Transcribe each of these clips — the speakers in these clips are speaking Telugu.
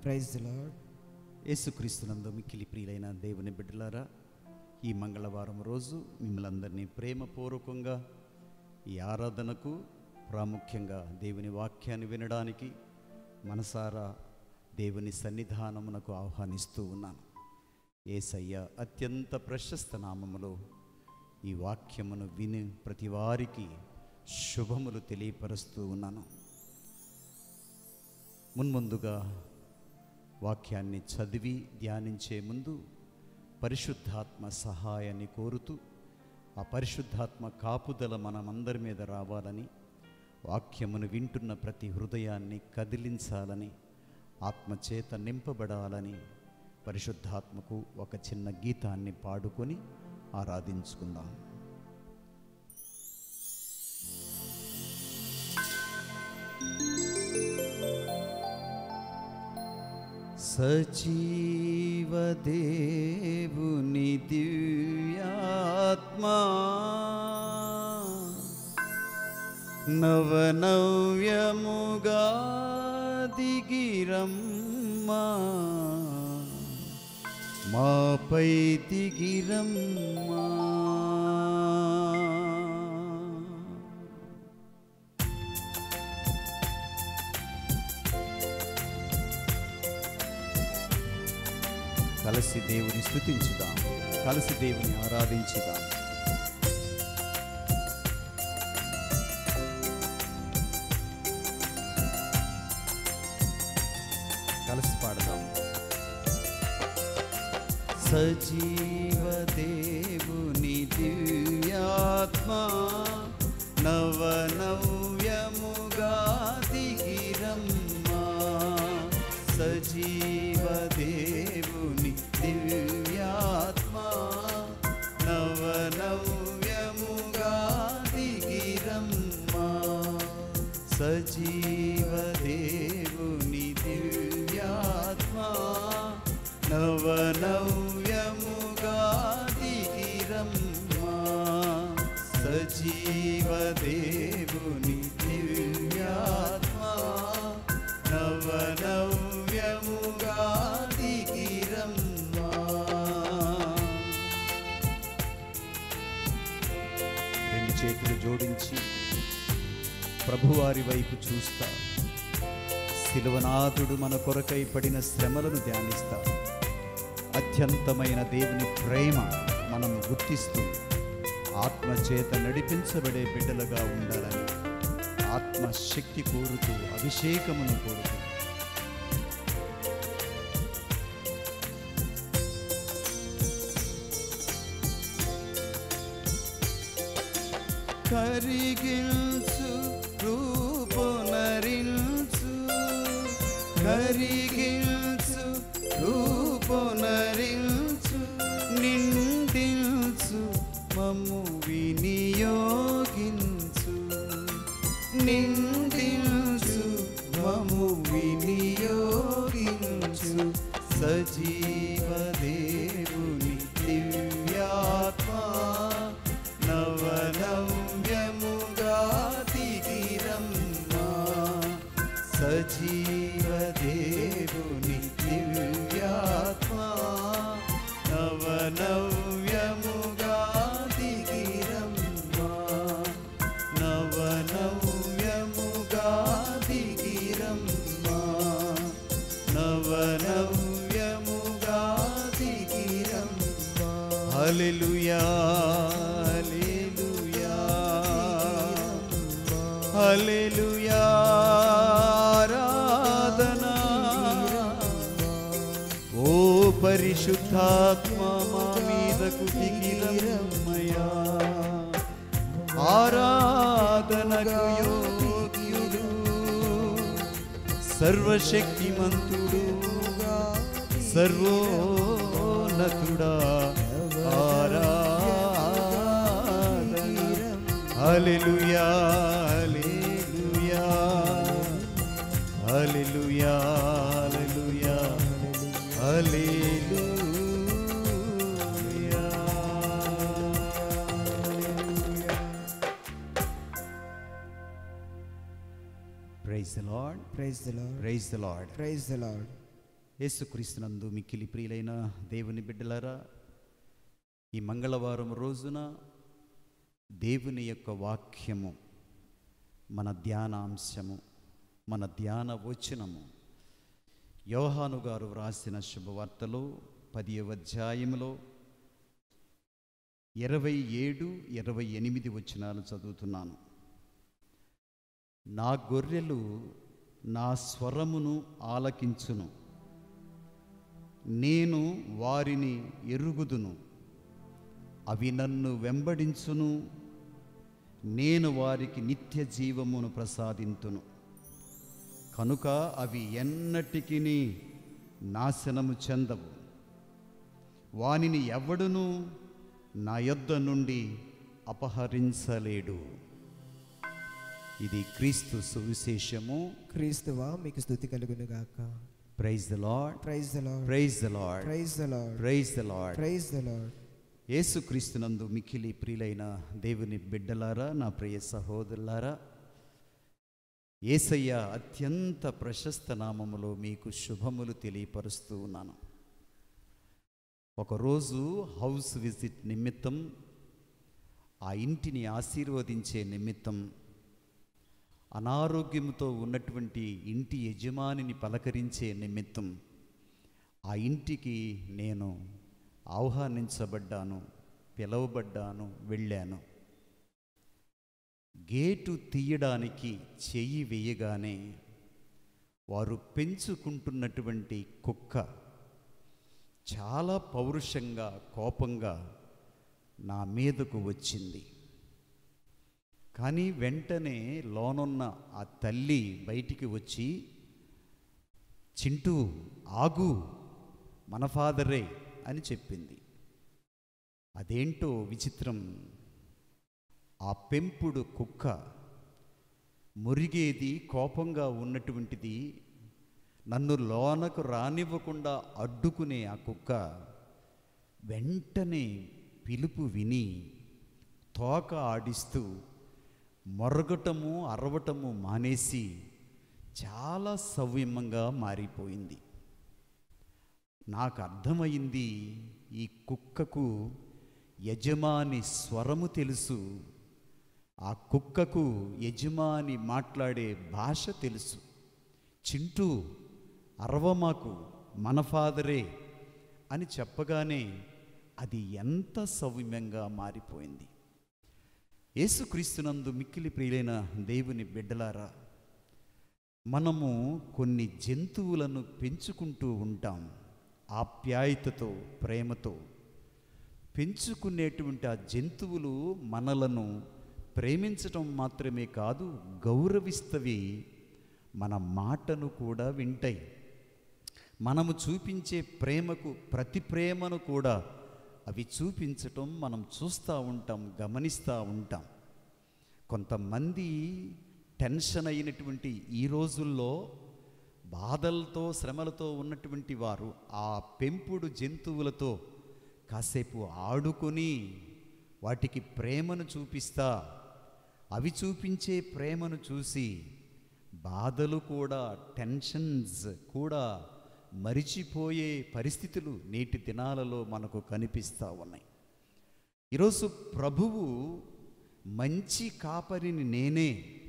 ప్రైజ్ ది లార్డ్ యేసుక్రీస్తునందు మిక్కిలి ప్రియులైన దేవుని బిడ్డలారా ఈ మంగళవారం రోజు మిమ్మల్ని అందరినీ ప్రేమపూర్వకంగా ఈ ఆరాధనకు ప్రాముఖ్యంగా దేవుని వాక్యాన్ని వినడానికి మనసారా దేవుని సన్నిధానమునకు ఆహ్వానిస్తూ ఉన్నాను ఏసయ్య అత్యంత ప్రశస్త నామములో ఈ వాక్యమును విని ప్రతి వారికి శుభములు తెలియపరుస్తూ ఉన్నాను మున్ముందుగా వాక్యాన్ని చదివి ధ్యానించే ముందు పరిశుద్ధాత్మ సహాయాన్ని కోరుతూ ఆ పరిశుద్ధాత్మ కాపుదల మనమందరి మీద రావాలని వాక్యమును వింటున్న ప్రతి హృదయాన్ని కదిలించాలని ఆత్మచేత నింపబడాలని పరిశుద్ధాత్మకు ఒక చిన్న గీతాన్ని పాడుకొని ఆరాధించుకుందాం సజీవదేవుని దివ్యాత్మా నవనవ్యముగా దిగిరమ్మా మాపై దిగిరమ్మా కలిసి దేవుని స్థుతించుదాం కలిసి దేవుని ఆరాధించుదాం కలిసి పాడదాం సజీవ దేవుని దివ్యాత్మా నవనవ్యముగా దిగిరమ్మా సజీవ దేవుని దివ్యాత్మా నవనవ్యముగా దిగిరమ్మా సజీవ దేవుని దివ్యాత్మా నవనవ్యముగా దిగిరమ్మా సజీవ దేవుని దివ్యాత్మా నవనవ్యముగా దిగిరమ్మా రెండు చేతులు జోడించి ప్రభువారి వైపు చూస్తా శిలువనాథుడు మన కొరకై పడిన శ్రమలను ధ్యానిస్తా అత్యంతమైన దేవుని ప్రేమ మనం గుర్తిస్తూ ఆత్మచేత నడిపించబడే బిడ్డలుగా ఉండాలని ఆత్మశక్తి కోరుతూ అభిషేకమును కోరుతూ కరిగిల్సు రూపునరిల్సు కరిగిల్సు రూపునరిల్సు నిండిల్సు మమ్ము వినియోగించు నిండిల్సు మమ్ము వినియోగించు సజీవ దేవుని దివ్యాత్మా నవనవ్యముగా దిగిరమ్మా సజీవ దేవుని దివ్యాత్మా నవనవ్యముగా దిగిరమ్మా నవనవ్యముగా దిగిరమ్మా నవనవ్యముగా దిగిరమ్మా హల్లెలూయా హల్లెలూయా హల్లెలూయా ఆరాధనా ఓ పరిశుద్ధాత్మ మా మీదకు దిగిరమ్మయా ఆరాధనకు యోగ్యుడు సర్వశక్తిమంతుడు సర్వోన్నతుడా ఆరాధన hallelujah hallelujah hallelujah hallelujah hallelujah praise the Lord praise the Lord praise the Lord praise the Lord యేసుక్రీస్తునందు మిక్కిలి ప్రియులైన దేవుని బిడ్డలారా ఈ మంగళవారం రోజున దేవుని యొక్క వాక్యము మన ధ్యానాంశము మన ధ్యాన వచనము యోహాను గారు వ్రాసిన శుభవార్తలో పదియవ అధ్యాయంలో ఇరవై ఏడు ఇరవై ఎనిమిది వచనాలు చదువుతున్నాను నా గొర్రెలు నా స్వరమును ఆలకించును నేను వారిని ఎరుగుదును అవి నన్ను వెంబడించును నేను వారికి నిత్య జీవమును ప్రసాదింతును కనుక అవి ఎన్నటికి నాశనము చెందవు వానిని ఎవడును నా యొద్ద నుండి అపహరించలేడు ఇది క్రీస్తు సువిశేషము క్రీస్తువా మీకు స్థుతి కలుగును గాక praise the Lord praise the Lord praise the Lord praise the Lord praise the Lord praise the Lord యేసుక్రీస్తునందు మిక్కిలి ప్రియులైన దేవుని బిడ్డలారా నా ప్రియ సహోదరులారా ఏసయ్య అత్యంత ప్రశస్త నామములో మీకు శుభములు తెలియపరుస్తూ ఉన్నాను ఒకరోజు హౌస్ విజిట్ నిమిత్తం ఆ ఇంటిని ఆశీర్వదించే నిమిత్తం అనారోగ్యంతో ఉన్నటువంటి ఇంటి యజమానిని పలకరించే నిమిత్తం ఆ ఇంటికి నేను ఆహ్వానించబడ్డాను పిలువబడ్డాను వెళ్ళాను గేటు తీయడానికి చెయ్యి వేయగానే వారు పెంచుకుంటున్నటువంటి కుక్క చాలా పౌరుషంగా కోపంగా నా మీదకు వచ్చింది కానీ వెంటనే లోనున్న ఆ తల్లి బయటికి వచ్చి చింటూ ఆగు మన ఫాదరే అని చెప్పింది అదేంటో విచిత్రం ఆ పెంపుడు కుక్క మురిగేది కోపంగా ఉన్నటువంటిది నన్ను లోనకు రానివ్వకుండా అడ్డుకునే ఆ కుక్క వెంటనే పిలుపు విని తోక ఆడిస్తూ మొరగటము అరవటము మానేసి చాలా సౌమ్యంగా మారిపోయింది నాకు అర్థమైంది ఈ కుక్కకు యజమాని స్వరము తెలుసు ఆ కుక్కకు యజమాని మాట్లాడే భాష తెలుసు చింటూ అరవమాకు మన ఫాదరే అని చెప్పగానే అది ఎంత సౌమ్యంగా మారిపోయింది యేసుక్రీస్తునందు మిక్కిలి ప్రియులైన దేవుని బిడ్డలారా మనము కొన్ని జంతువులను పెంచుకుంటూ ఉంటాం ఆప్యాయతతో ప్రేమతో పెంచుకునేటువంటి ఆ జంతువులు మనలను ప్రేమించటం మాత్రమే కాదు గౌరవిస్తవి మన మాటను కూడా వింటాయి మనము చూపించే ప్రేమకు ప్రతి ప్రేమను కూడా అవి చూపించటం మనం చూస్తూ ఉంటాం గమనిస్తూ ఉంటాం కొంతమంది టెన్షన్ అయినటువంటి ఈ రోజుల్లో బాధలతో శ్రమలతో ఉన్నటువంటి వారు ఆ పెంపుడు జంతువులతో కాసేపు ఆడుకొని వాటికి ప్రేమను చూపిస్తా అవి చూపించే ప్రేమను చూసి బాధలు కూడా టెన్షన్స్ కూడా మరిచిపోయే పరిస్థితులు నేటి దినాలలో మనకు కనిపిస్తూ ఉన్నాయి ఈరోజు ప్రభువు మంచి కాపరిని నేనే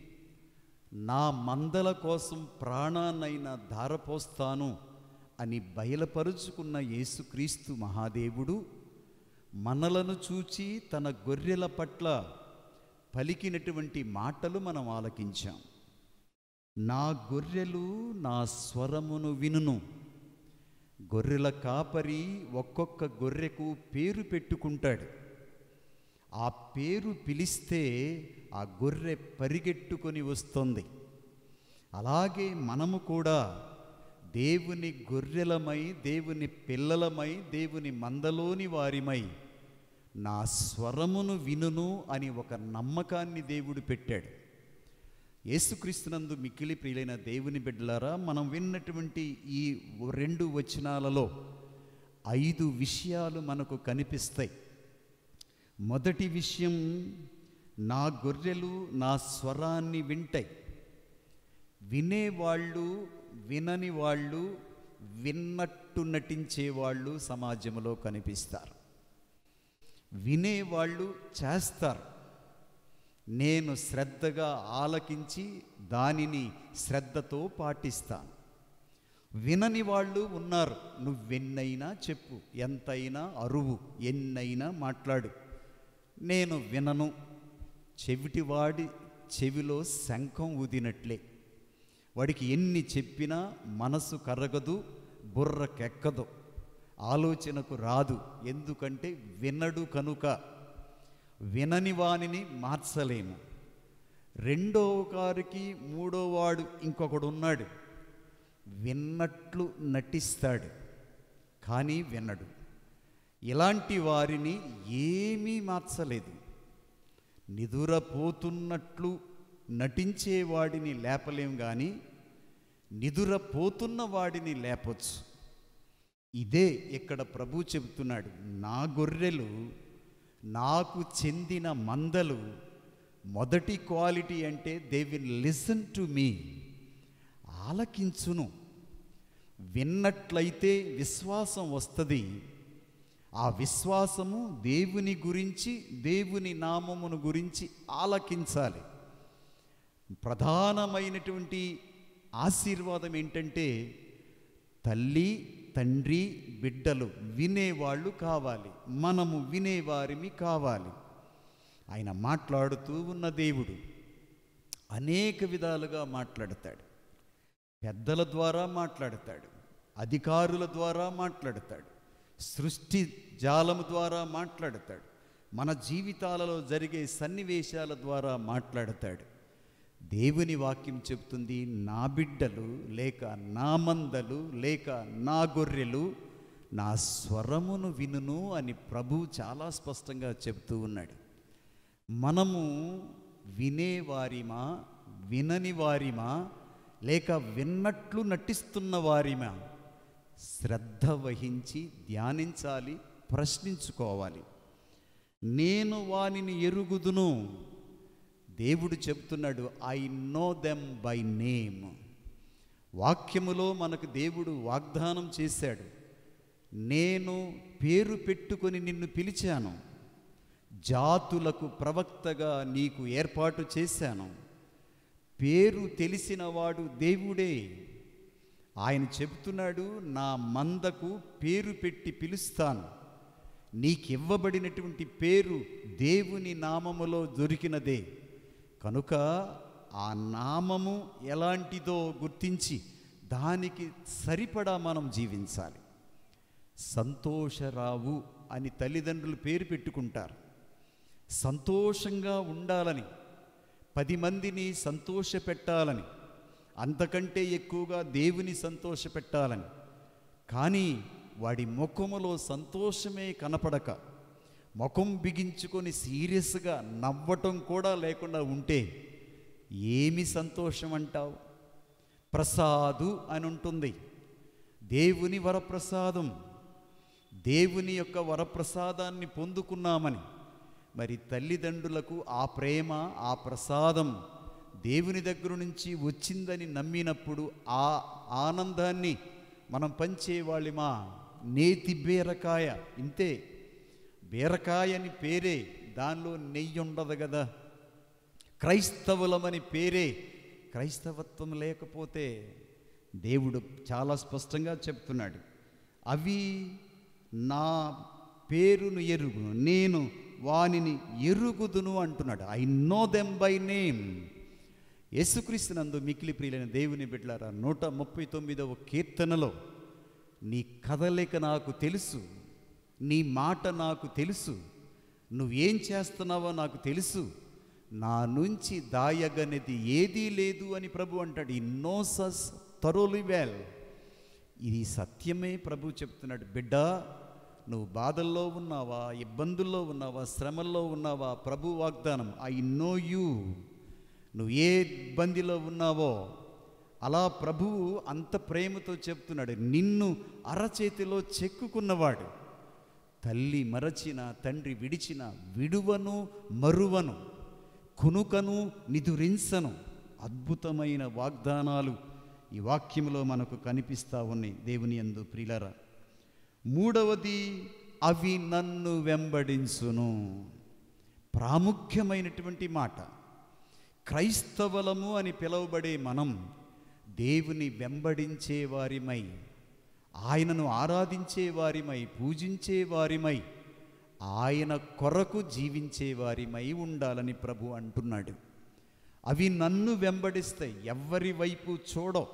నా మందల కోసం ప్రాణాన్నైనా ధారపోస్తాను అని బయలుపరుచుకున్న యేసుక్రీస్తు మహాదేవుడు మనలను చూచి తన గొర్రెల పట్ల పలికినటువంటి మాటలు మనం ఆలకించాం నా గొర్రెలు నా స్వరమును వినును గొర్రెల కాపరి ఒక్కొక్క గొర్రెకు పేరు పెట్టుకుంటాడు ఆ పేరు పిలిస్తే ఆ గొర్రె పరిగెట్టుకొని వస్తుంది అలాగే మనము కూడా దేవుని గొర్రెలమై దేవుని పిల్లలమై దేవుని మందలోని వారిమై నా స్వరమును వినును అని ఒక నమ్మకాన్ని దేవుడు పెట్టాడు యేసుక్రీస్తునందు మిక్కిలి ప్రియులైన దేవుని బిడ్డలారా మనం విన్నటువంటి ఈ రెండు వచనాలలో ఐదు విషయాలు మనకు కనిపిస్తాయి మొదటి విషయం నా గొర్రెలు నా స్వరాన్ని వింటాయి వినేవాళ్ళు వినని వాళ్ళు విన్నట్టు నటించే వాళ్ళు సమాజంలో కనిపిస్తారు వినేవాళ్ళు చేస్తారు నేను శ్రద్ధగా ఆలకించి దానిని శ్రద్ధతో పాటిస్తాను వినని వాళ్ళు ఉన్నారు నువ్వెన్నైనా చెప్పు ఎంతైనా అరువు ఎన్నైనా మాట్లాడు నేను వినను చెవిటివాడి చెవిలో శంఖం ఊదినట్లే వాడికి ఎన్ని చెప్పినా మనసు కరగదు బుర్రకెక్కదు ఆలోచనకు రాదు ఎందుకంటే వినడు కనుక వినని వానిని మార్చలేము రెండో కారికి మూడో వాడు ఇంకొకడు ఉన్నాడు విన్నట్లు నటిస్తాడు కానీ వినడు ఇలాంటి వారిని ఏమీ మార్చలేదు నిదురపోతున్నట్లు నటించే వాడిని లేపలేం కానీ నిదురపోతున్న వాడిని లేపొచ్చు ఇదే ఇక్కడ ప్రభు చెబుతున్నాడు నా గొర్రెలు నాకు చెందిన మందలు మొదటి క్వాలిటీ అంటే they will listen to me ఆలకించును విన్నట్లయితే విశ్వాసం వస్తుంది ఆ విశ్వాసము దేవుని గురించి దేవుని నామమును గురించి ఆలకించాలి ప్రధానమైనటువంటి ఆశీర్వాదం ఏంటంటే తల్లి తండ్రి బిడ్డలు వినేవాళ్ళు కావాలి మనము వినేవారిమి కావాలి ఆయన మాట్లాడుతూ ఉన్న దేవుడు అనేక విధాలుగా మాట్లాడతాడు పెద్దల ద్వారా మాట్లాడతాడు అధికారుల ద్వారా మాట్లాడతాడు సృష్టి జాలము ద్వారా మాట్లాడతాడు మన జీవితాలలో జరిగే సన్నివేశాల ద్వారా మాట్లాడతాడు దేవుని వాక్యం చెప్తుంది నా బిడ్డలు లేక నా మందలు లేక నా గొర్రెలు నా స్వరమును వినును అని ప్రభు చాలా స్పష్టంగా చెప్తూ ఉన్నాడు మనము వినేవారిమా వినని వారిమా లేక విన్నట్లు నటిస్తున్న వారిమా శ్రద్ధ వహించి ధ్యానించాలి ప్రశ్నించుకోవాలి నేను వానిని ఎరుగుదును దేవుడు చెప్తున్నాడు I know them by name వాక్యములో మనకు దేవుడు వాగ్దానం చేశాడు నేను పేరు పెట్టుకొని నిన్ను పిలిచాను జాతులకు ప్రవక్తగా నీకు ఏర్పాటు చేశాను పేరు తెలిసినవాడు దేవుడే ఆయన చెబుతున్నాడు నా మందకు పేరు పెట్టి పిలుస్తాను నీకివ్వబడినటువంటి పేరు దేవుని నామములో దొరికినదే కనుక ఆ నామము ఎలాంటిదో గుర్తించి దానికి సరిపడా మనం జీవించాలి సంతోషరావు అని తల్లిదండ్రులు పేరు పెట్టుకుంటారు సంతోషంగా ఉండాలని పది మందిని సంతోషపెట్టాలని అంతకంటే ఎక్కువగా దేవుని సంతోషపెట్టాలని కానీ వాడి ముఖములో సంతోషమే కనపడక ముఖం బిగించుకొని సీరియస్గా నవ్వటం కూడా లేకుండా ఉంటే ఏమి సంతోషం అంటావు ప్రసాదు అని ఉంటుంది దేవుని వరప్రసాదం దేవుని యొక్క వరప్రసాదాన్ని పొందుకున్నామని మరి తల్లిదండ్రులకు ఆ ప్రేమ ఆ ప్రసాదం దేవుని దగ్గర నుంచి వచ్చిందని నమ్మినప్పుడు ఆ ఆనందాన్ని మనం పంచేవాళ్ళమా నేతి బీరకాయ ఇంతే బీరకాయ అని పేరే దానిలో నెయ్యి ఉండదు కదా క్రైస్తవులమని పేరే క్రైస్తవత్వం లేకపోతే దేవుడు చాలా స్పష్టంగా చెప్తున్నాడు అవి నా పేరును ఎరుగును నేను వానిని ఎరుగుదును అంటున్నాడు I know them by name యేసుక్రీస్తునందు మికిలి ప్రియులైన దేవుని బిడ్డలారా నూట ముప్పై తొమ్మిదవ కీర్తనలో నీ కదలిక నాకు తెలుసు నీ మాట నాకు తెలుసు నువ్వేం చేస్తున్నావో నాకు తెలుసు నా నుంచి దాయగనేది ఏదీ లేదు అని ప్రభు అంటాడు ఈ నోసస్ తరోలి వెల్ ఇది సత్యమే ప్రభు చెప్తున్నాడు బిడ్డ నువ్వు బాధల్లో ఉన్నావా ఇబ్బందుల్లో ఉన్నావా శ్రమల్లో ఉన్నావా ప్రభు వాగ్దానం ఐ నో యూ నువ్వు ఏ ఇబ్బందిలో ఉన్నావో అలా ప్రభువు అంత ప్రేమతో చెప్తున్నాడు నిన్ను అరచేతిలో చెక్కుకున్నవాడు తల్లి మరచిన తండ్రి విడిచిన విడువను మరువను కునుకను నిదురించను అద్భుతమైన వాగ్దానాలు ఈ వాక్యంలో మనకు కనిపిస్తూ ఉన్నాయి దేవుని యందు ప్రిలర మూడవది అవి నన్ను వెంబడించును ప్రాముఖ్యమైనటువంటి మాట క్రైస్తవులము అని పిలువబడే మనం దేవుని వెంబడించే వారిమై ఆయనను ఆరాధించే వారిమై పూజించే వారిమై ఆయన కొరకు జీవించే వారిమై ఉండాలని ప్రభు అంటున్నాడు అవి నన్ను వెంబడిస్తాయి ఎవ్వరి వైపు చూడవు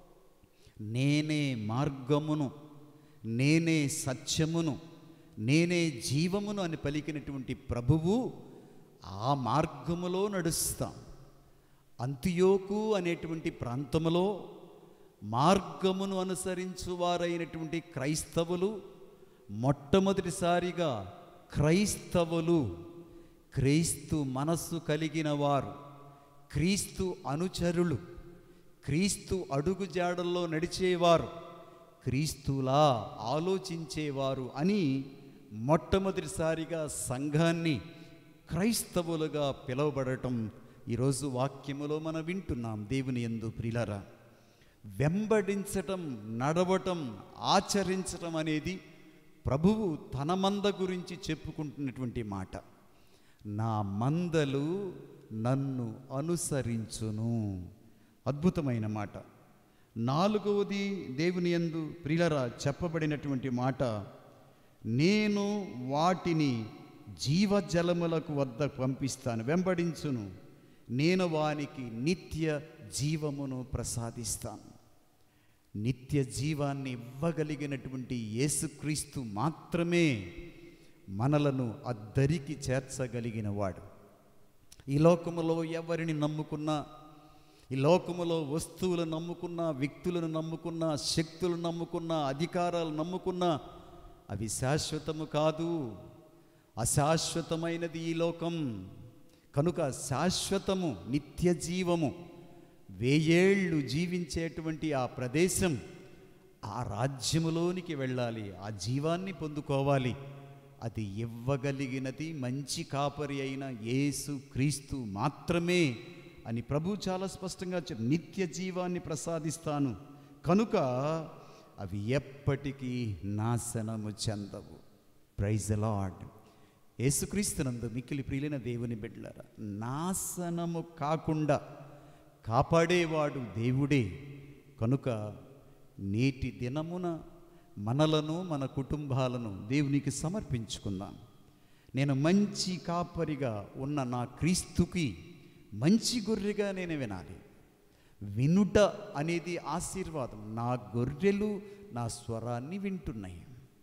నేనే మార్గమును నేనే సత్యమును నేనే జీవమును అని పలికినటువంటి ప్రభువు ఆ మార్గములో నడుస్తాం అంత్యోకు అనేటువంటి ప్రాంతములో మార్గమును అనుసరించు వారైనటువంటి క్రైస్తవులు మొట్టమొదటిసారిగా క్రైస్తవులు క్రీస్తు మనస్సు కలిగిన వారు క్రీస్తు అనుచరులు క్రీస్తు అడుగుజాడల్లో నడిచేవారు క్రీస్తులా ఆలోచించేవారు అని మొట్టమొదటిసారిగా సంఘాన్ని క్రైస్తవులుగా పిలువబడటం ఈరోజు వాక్యములో మనం వింటున్నాం దేవుని ఎందు ప్రిలరా వెంబడించటం నడవటం ఆచరించటం అనేది ప్రభువు తన మంద గురించి చెప్పుకుంటున్నటువంటి మాట నా మందలు నన్ను అనుసరించును అద్భుతమైన మాట నాలుగవది దేవుని యందు ప్రిలరా చెప్పబడినటువంటి మాట నేను వాటిని జీవజలములకు వద్ద పంపిస్తాను వెంబడించును నేను వానికి నిత్య జీవమును ప్రసాదిస్తాను నిత్య జీవాన్ని ఇవ్వగలిగినటువంటి యేసుక్రీస్తు మాత్రమే మనలను అద్దరికి చేర్చగలిగిన వాడు ఈ లోకములో ఎవరిని నమ్ముకున్నా ఈ లోకములో వస్తువులను నమ్ముకున్నా వ్యక్తులను నమ్ముకున్నా శక్తులను నమ్ముకున్నా అధికారాలు నమ్ముకున్నా అవి శాశ్వతము కాదు అశాశ్వతమైనది ఈ లోకం కనుక శాశ్వతము నిత్య జీవము వేయేళ్ళు జీవించేటువంటి ఆ ప్రదేశం ఆ రాజ్యములోనికి వెళ్ళాలి ఆ జీవాన్ని పొందుకోవాలి అది ఇవ్వగలిగినది మంచి కాపరి అయిన యేసు క్రీస్తు మాత్రమే అని ప్రభు చాలా స్పష్టంగా చెప్పి నిత్య జీవాన్ని ప్రసాదిస్తాను కనుక అవి ఎప్పటికీ నాశనము చెందవు ప్రైజ్ లాడ్ యేసుక్రీస్తునందు మిక్కిలి ప్రియులైన దేవుని బిడ్డలారా నాశనము కాకుండా కాపాడేవాడు దేవుడే కనుక నేటి దినమున మనలను మన కుటుంబాలను దేవునికి సమర్పించుకుందాం నేను మంచి కాపరిగా ఉన్న నా క్రీస్తుకి మంచి గొర్రెగా నేను వినాలి వినుట అనేది ఆశీర్వాదం నా గొర్రెలు నా స్వరాన్ని వింటున్నాయి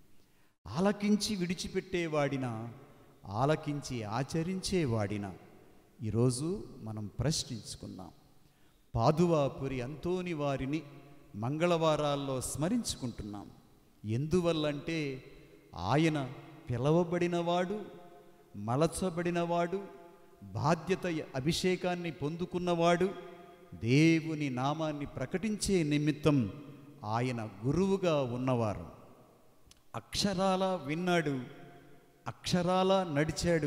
ఆలకించి విడిచిపెట్టేవాడిన ఆలకించి ఆచరించేవాడిన ఈరోజు మనం ప్రశ్నించుకుందాం పాదువాపురి అంతోని వారిని మంగళవారాల్లో స్మరించుకుంటున్నాం ఎందువల్లంటే ఆయన పిలవబడినవాడు మలచబడినవాడు బాధ్యత అభిషేకాన్ని పొందుకున్నవాడు దేవుని నామాన్ని ప్రకటించే నిమిత్తం ఆయన గురువుగా ఉన్నవారు అక్షరాల విన్నాడు అక్షరాల నడిచాడు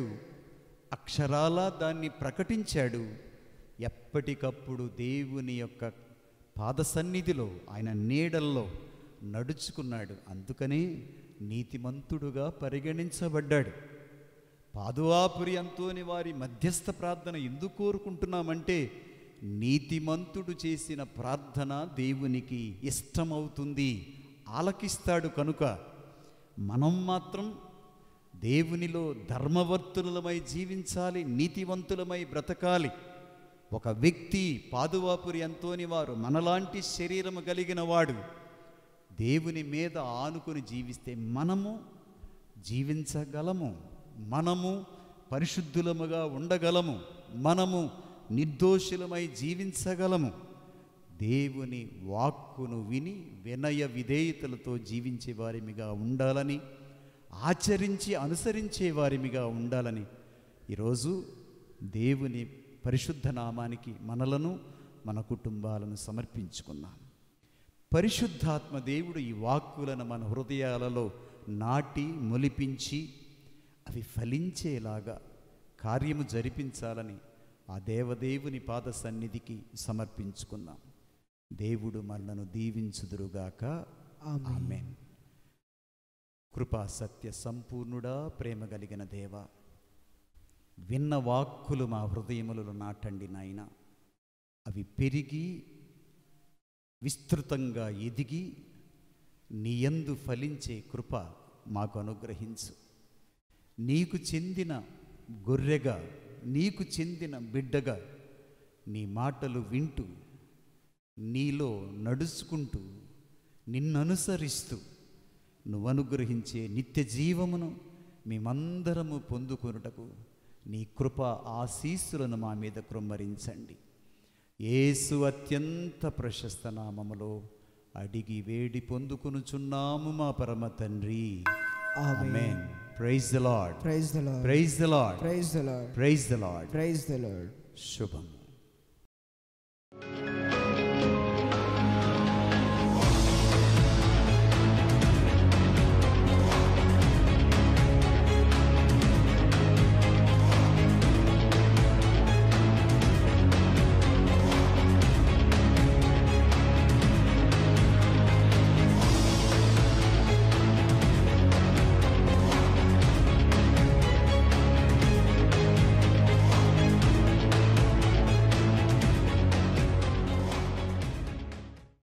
అక్షరాల దాన్ని ప్రకటించాడు ఎప్పటికప్పుడు దేవుని యొక్క పాద సన్నిధిలో ఆయన నీడల్లో నడుచుకున్నాడు అందుకనే నీతిమంతుడుగా పరిగణించబడ్డాడు పాదువాపురి అంతోని వారి మధ్యస్థ ప్రార్థన ఎందుకు కోరుకుంటున్నామంటే నీతిమంతుడు చేసిన ప్రార్థన దేవునికి ఇష్టమవుతుంది ఆలకిస్తాడు కనుక మనం మాత్రం దేవునిలో ధర్మవర్తులమై జీవించాలి నీతివంతులమై బ్రతకాలి ఒక వ్యక్తి పాదువాపురి అంతోని వారు మనలాంటి శరీరము కలిగిన వాడు దేవుని మీద ఆనుకుని జీవిస్తే మనము జీవించగలము మనము పరిశుద్ధులముగా ఉండగలము మనము నిర్దోషులమై జీవించగలము దేవుని వాక్కును విని వినయ విధేయతలతో జీవించే వారిమిగా ఉండాలని ఆచరించి అనుసరించే వారిమిగా ఉండాలని ఈరోజు దేవుని పరిశుద్ధ నామానికి మనలను మన కుటుంబాలను సమర్పించుకున్నాం పరిశుద్ధాత్మ దేవుడు ఈ వాక్కులను మన హృదయాలలో నాటి మొలిపించి అవి ఫలించేలాగా కార్యము జరిపించాలని ఆ దేవదేవుని పాద సన్నిధికి సమర్పించుకుందాం దేవుడు మనలను దీవించుదురుగాక ఆమేన్. ఆమెన్ కృపా సత్య సంపూర్ణుడా ప్రేమ కలిగిన దేవ విన్న వాక్కులు మా హృదయములలో నాటండి నాయన అవి పెరిగి విస్తృతంగా ఎదిగి నీయందు ఫలించే కృప మాకు అనుగ్రహించు నీకు చెందిన గొర్రెగా నీకు చెందిన బిడ్డగా నీ మాటలు వింటూ నీలో నడుచుకుంటూ నిన్ను అనుసరిస్తూ నువ్వు అనుగ్రహించే నిత్య జీవమును మేమందరము పొందుకొనుటకు నీ కృప ఆశీస్సులను మా మీద కృమ్మరించండి యేసు అత్యంత ప్రశస్త నామములో అడిగి వేడి పొందుకొనుచున్నాము మా పరమ తండ్రి amen. Amen praise the Lord praise the Lord praise the Lord praise the Lord praise the Lord praise the Lord శుభం